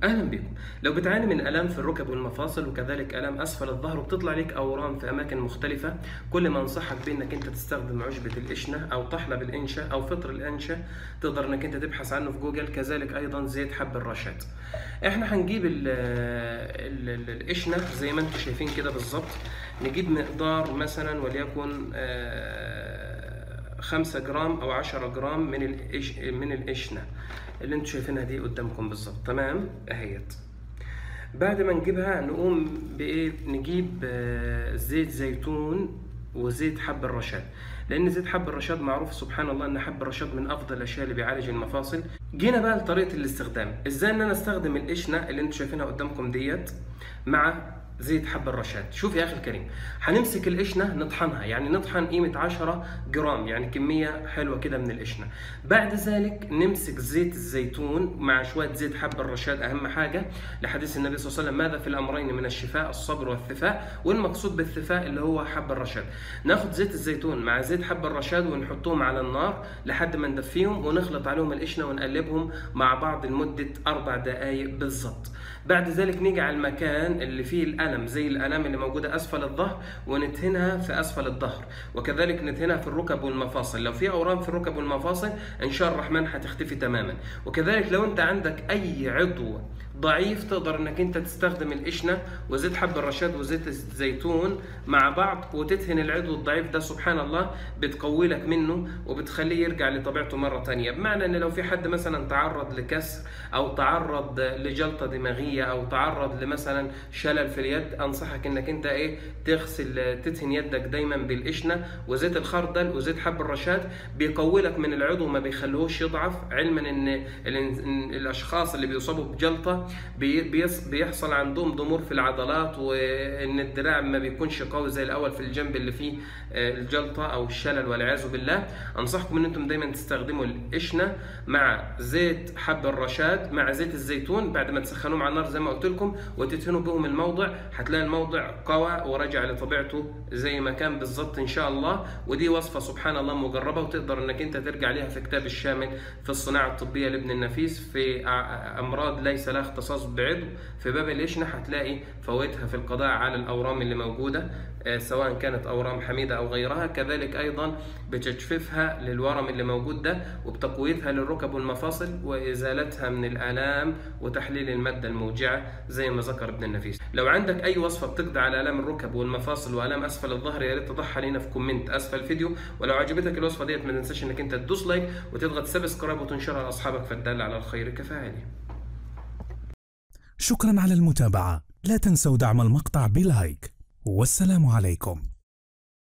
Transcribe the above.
اهلا بكم لو بتعاني من الام في الركب والمفاصل وكذلك الام اسفل الظهر وبتطلع لك اورام في اماكن مختلفه كل ما انصحك بانك انت تستخدم عشبه الاشنه او طحلب الانشه او فطر الانشه تقدر انك انت تبحث عنه في جوجل كذلك ايضا زيت حب الرشاد احنا هنجيب ال ال ال الاشنه زي ما انتم شايفين كده بالظبط نجيب مقدار مثلا وليكن آه، خمسة جرام او عشرة جرام من الإش من القشنه اللي انتم شايفينها دي قدامكم بالظبط تمام اهيت بعد ما نجيبها نقوم بايه نجيب آه، زيت زيتون وزيت حب الرشاد لان زيت حب الرشاد معروف سبحان الله ان حب الرشاد من افضل الاشياء اللي بيعالج المفاصل جينا بقى لطريقه الاستخدام ازاي ان انا استخدم القشنه اللي انتم شايفينها قدامكم ديت مع زيت حب الرشاد شوف يا اخي الكريم هنمسك القشنه نطحنها يعني نطحن قيمه 10 جرام يعني كميه حلوه كده من القشنه بعد ذلك نمسك زيت الزيتون مع شويه زيت حب الرشاد اهم حاجه لحديث النبي صلى الله عليه وسلم ماذا في الامرين من الشفاء الصبر والثفاء والمقصود بالثفاء اللي هو حب الرشاد ناخد زيت الزيتون مع زيت حب الرشاد ونحطهم على النار لحد ما ندفيهم ونخلط عليهم القشنه ونقلبهم مع بعض لمده اربع دقائق بالظبط بعد ذلك نيجي على المكان اللي فيه الألم زي الألم اللي موجودة أسفل الظهر وندهنها في أسفل الظهر وكذلك ندهنها في الركب والمفاصل لو في أورام في الركب والمفاصل إن شاء الرحمن هتختفي تماما وكذلك لو أنت عندك أي عضو ضعيف تقدر انك انت تستخدم القشنه وزيت حب الرشاد وزيت الزيتون مع بعض وتدهن العضو الضعيف ده سبحان الله بتقوي لك منه وبتخليه يرجع لطبيعته مره ثانيه بمعنى ان لو في حد مثلا تعرض لكسر او تعرض لجلطه دماغيه او تعرض لمثلا شلل في اليد انصحك انك انت ايه تغسل تدهن يدك دايما بالقشنه وزيت الخردل وزيت حب الرشاد بيقوي لك من العضو ما بيخليهوش يضعف علما ان الاشخاص اللي بيصابوا بجلطه بيحصل عندهم ضمور في العضلات وان الدراع ما بيكونش قوي زي الاول في الجنب اللي فيه الجلطه او الشلل والعياذ بالله انصحكم ان انتم دايما تستخدموا القشنه مع زيت حب الرشاد مع زيت الزيتون بعد ما تسخنوهم على النار زي ما قلت لكم وتدهنوا بهم الموضع هتلاقي الموضع قوى ورجع لطبيعته زي ما كان بالظبط ان شاء الله ودي وصفه سبحان الله مجربه وتقدر انك انت ترجع ليها في كتاب الشامل في الصناعه الطبيه لابن النفيس في امراض ليس لها اختصاص بعضو في باب الاشنه هتلاقي فوائدها في القضاء على الاورام اللي موجوده سواء كانت اورام حميده او غيرها كذلك ايضا بتجفيفها للورم اللي موجود ده وبتقويتها للركب والمفاصل وازالتها من الالام وتحليل الماده الموجعه زي ما ذكر ابن النفيس لو عندك اي وصفه بتقضي على الام الركب والمفاصل والام اسفل الظهر يا ريت تضعها لينا في كومنت اسفل الفيديو ولو عجبتك الوصفه ديت ما تنساش انك انت تدوس لايك وتضغط سبسكرايب وتنشرها لاصحابك فالدال على الخير كفاعله شكرا على المتابعة لا تنسوا دعم المقطع بلايك والسلام عليكم